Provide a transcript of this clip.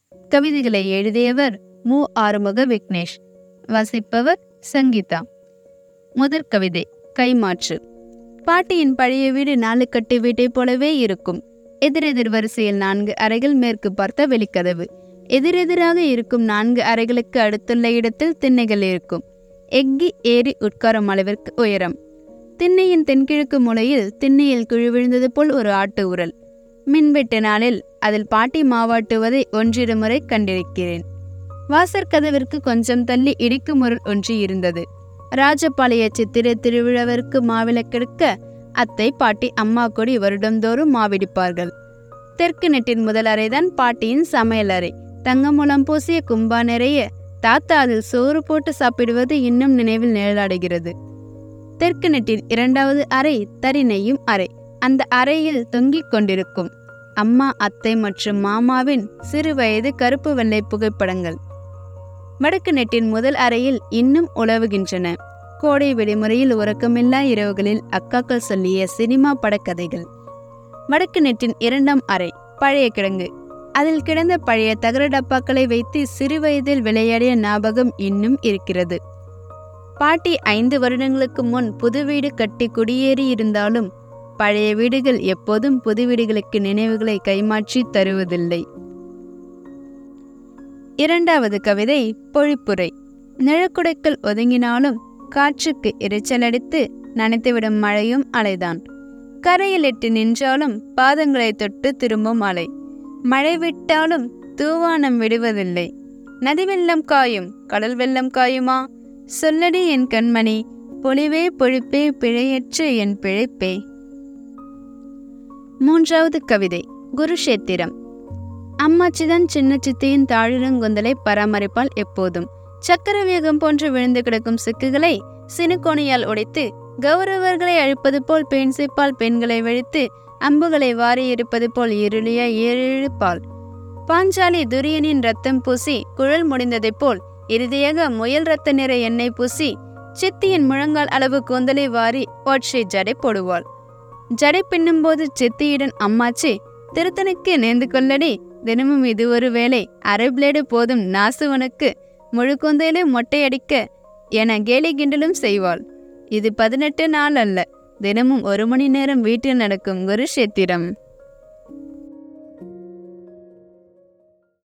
கவிதைகளை எழுதியவர் மு ஆறுமுக விக்னேஷ் வாசிப்பவர் சங்கீதா முதற் கவிதை கைமாற்று பாட்டியின் பழைய வீடு நாலுக்கட்டு வீட்டைப் போலவே இருக்கும் எதிரெதிர் வரிசையில் நான்கு அறைகள் மேற்கு பார்த்த வெளிக்கதவு எதிரெதிராக இருக்கும் நான்கு அறைகளுக்கு அடுத்துள்ள இடத்தில் திண்ணைகள் இருக்கும் எக்கி ஏறி உட்காரும் அளவிற்கு உயரம் திண்ணையின் தென்கிழக்கு மூலையில் திண்ணையில் குழி விழுந்தது போல் ஒரு ஆட்டு உரல் மின்வெட்டு நாளில் அதில் பாட்டி மாவாட்டுவதை ஒன்றிரு முறை கண்டிருக்கிறேன் வாசற்கதவிற்கு கொஞ்சம் தள்ளி இடிக்கும் முரல் ஒன்று இருந்தது ராஜபாளைய சித்திரை திருவிழாவிற்கு மாவிளக்கெடுக்க அத்தை பாட்டி அம்மா கொடி வருடந்தோறும் மாவிடிப்பார்கள் தெற்கு நெட்டின் முதல் அறைதான் பாட்டியின் சமையல் அறை தங்கமுலம் பூசிய கும்பா நிறைய தாத்தா அதில் சோறு போட்டு சாப்பிடுவது இன்னும் நினைவில் நிழலாடுகிறது தெற்கு நெட்டின் இரண்டாவது அறை தறி நெய்யும் அறை அந்த அறையில் தொங்கிக் கொண்டிருக்கும் அம்மா அத்தை மற்றும் மாமாவின் சிறு வயது கருப்பு வெள்ளை புகைப்படங்கள் வடக்கு நெட்டின் முதல் அறையில் இன்னும் உலவுகின்றன கோடை விடுமுறையில் உறக்கமில்லா இரவுகளில் அக்காக்கள் சொல்லிய சினிமா படக்கதைகள் வடக்கு நெட்டின் இரண்டாம் அறை பழைய கிடங்கு அதில் கிடந்த பழைய தகர டப்பாக்களை வைத்து சிறுவயதில் விளையாடிய ஞாபகம் இன்னும் இருக்கிறது பாட்டி ஐந்து வருடங்களுக்கு முன் புது வீடு கட்டி குடியேறி இருந்தாலும் பழைய வீடுகள் எப்போதும் புது வீடுகளுக்கு நினைவுகளை கைமாற்றி தருவதில்லை இரண்டாவது கவிதை பொழிப்புரை நிழக்குடைக்குள் ஒதுங்கினாலும் காற்றுக்கு இரைச்சலடித்து நனைத்துவிடும் மழையும் அலைதான் கரையில் எட்டு நின்றாலும் பாதங்களை தொட்டு திரும்பும் அலை மழை விட்டாலும் தூவானம் விடுவதில்லை நதி வெள்ளம் காயும் கடல் வெள்ளம் காயுமா சொல்லடி என் கண்மணி பொலிவே பொழிப்பே பிழையற்ற என் பிழைப்பே மூன்றாவது கவிதை குருஷேத்திரம் அம்மாச்சிதான் சின்ன சித்தியின் தாழிரங்குந்தலை பராமரிப்பால் எப்போதும் சக்கர வேகம் போன்று விழுந்து கிடக்கும் சிக்குகளை சினுகோணியால் உடைத்து கௌரவர்களை அழிப்பது போல் பெண் சிப்பால் பெண்களை வெழித்து அம்புகளை வாரி இருப்பது போல் இருளிய ஏழிழுப்பாள் பாஞ்சாலி துரியனின் ரத்தம் பூசி குழல் முடிந்ததைப் போல் இறுதியாக முயல் ரத்த நிற எண்ணெய் பூசி சித்தியின் முழங்கால் அளவு கூந்தலை வாரி ஒற்றை ஜடை போடுவாள் ஜடை பின்னும்போது சித்தியுடன் அம்மாச்சி திருத்தனுக்கு நேர்ந்து கொள்ளடி தினமும் இது ஒரு வேலை அரை பிளேடு போதும் நாசு உனக்கு முழு கூந்தலே மொட்டையடிக்க என கேலி கிண்டலும் செய்வாள் இது பதினெட்டு நாள் அல்ல தினமும் ஒரு மணி நேரம் வீட்டில் நடக்கும் குருஷேத்திரம்